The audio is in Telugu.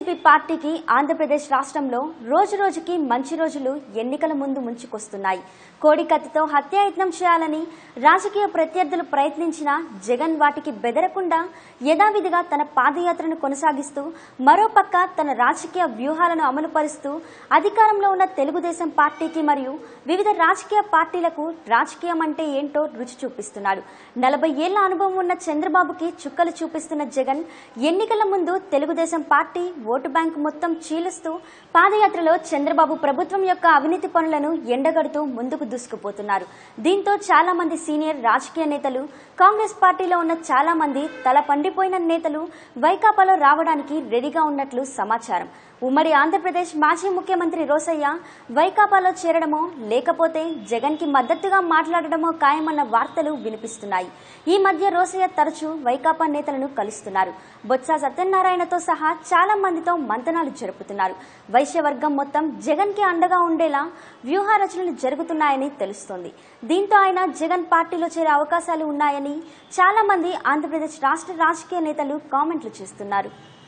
బీజేపీ పార్టీకి ఆంధ్రప్రదేశ్ రాష్ట్రంలో రోజు రోజుకి మంచి రోజులు ఎన్నికల ముందు ముంచుకొస్తున్నాయి కోడికత్తితో హత్యాయత్నం చేయాలని రాజకీయ ప్రత్యర్థులు ప్రయత్నించినా జగన్ వాటికి బెదరకుండా యథావిధిగా తన పాదయాత్రను కొనసాగిస్తూ మరోపక్క తన రాజకీయ వ్యూహాలను అమలుపరుస్తూ అధికారంలో ఉన్న తెలుగుదేశం పార్టీకి మరియు వివిధ రాజకీయ పార్టీలకు రాజకీయం అంటే ఏంటో రుచి చూపిస్తున్నాడు నలభై ఏళ్ల అనుభవం ఉన్న చంద్రబాబుకి చుక్కలు చూపిస్తున్న జగన్ ఎన్నికల ముందు తెలుగుదేశం పార్టీ ఓటు బ్యాంకు మొత్తం చీలుస్తూ పాదయాత్రలో చంద్రబాబు ప్రభుత్వం యొక్క అవినీతి పనులను ఎండగడుతూ ముందుకు దూసుకుపోతున్నారు దీంతో చాలా మంది సీనియర్ రాజకీయ నేతలు కాంగ్రెస్ పార్టీలో ఉన్న చాలా మంది తల పండిపోయిన నేతలు వైకాపాలో రావడానికి రెడీగా ఉన్నట్లు సమాచారం ఉమ్మడి ఆంధ్రప్రదేశ్ మాజీ ముఖ్యమంత్రి రోసయ్య వైకాపాలో చేరడమో లేకపోతే జగన్ కి మద్దతుగా మాట్లాడడమో ఖాయమన్న వార్తలు వినిపిస్తున్నాయి ఈ మధ్య రోసయ్య తరచూ వైకాపా నేతలను కలుస్తున్నారు బొత్స సత్యనారాయణతో సహా చాలా మందితో మంతనాలు జరుపుతున్నారు వైశ్యవర్గం మొత్తం జగన్ కి అండగా ఉండేలా వ్యూహ రచనలు జరుగుతున్నాయని తెలుస్తోంది దీంతో ఆయన జగన్ పార్టీలో చేరే అవకాశాలు ఉన్నాయని చాలా మంది ఆంధ్రప్రదేశ్ రాష్ట్ర రాజకీయ నేతలు కామెంట్లు చేస్తున్నారు